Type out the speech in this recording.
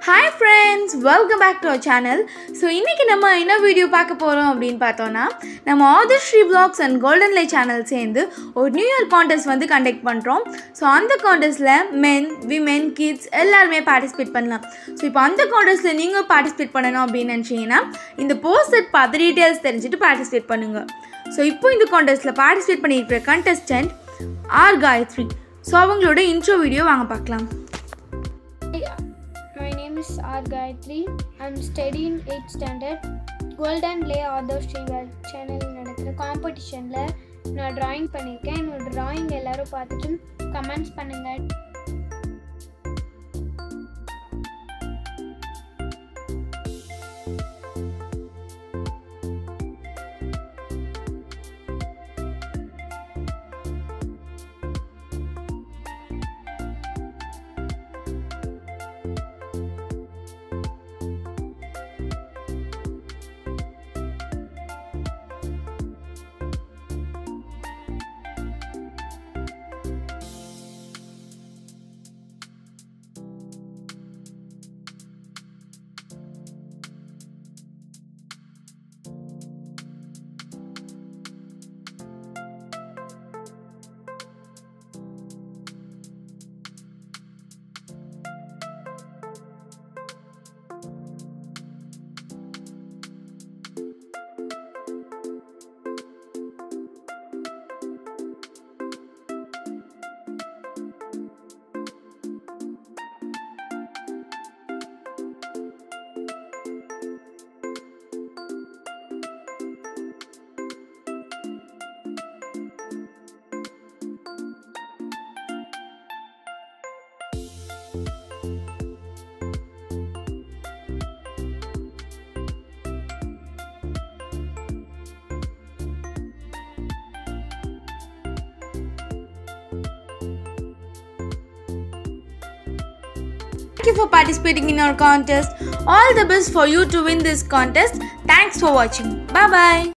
Hi friends welcome back to our channel so இன்றைக்கி நம்ம என்ன வீடியோ பார்க்க போகிறோம் அப்படின்னு பார்த்தோன்னா நம்ம Aadharshree vlogs and golden lie channel சேர்ந்து ஒரு நியூ இயர் கான்டெஸ்ட் வந்து கண்டக்ட் பண்ணுறோம் ஸோ அந்த கான்டெஸ்ட்டில் மென் விமென் கிட்ஸ் எல்லாருமே பார்ட்டிசிபேட் பண்ணலாம் ஸோ இப்போ அந்த கான்டெஸ்ட்டில் நீங்கள் பார்ட்டிசிபேட் பண்ணணும் அப்படின்னு நினச்சிங்கன்னா இந்த போஸ்டர் பார்த்து டீட்டெயில்ஸ் தெரிஞ்சுட்டு பார்ட்டிசிபேட் பண்ணுங்கள் ஸோ இப்போ இந்த கான்டெஸ்ட்டில் பார்ட்டிசிபேட் பண்ணியிருக்கிற கண்டெஸ்டன்ட் ஆர் காயத்ரி ஸோ அவங்களோட இன்ட்ரோ வீடியோ வாங்க பார்க்கலாம் My name is R. Gayatri. I'm studying 8th standard. Golden லே ஆதர் ஸ்ரீவர் சேனல் நடக்கிற காம்படிஷனில் நான் ட்ராயிங் பண்ணியிருக்கேன் என்னோட ட்ராயிங் எல்லாரும் பார்த்துட்டு கமெண்ட்ஸ் பண்ணுங்கள் Thank you for participating in our contest. All the best for you to win this contest. Thanks for watching. Bye bye.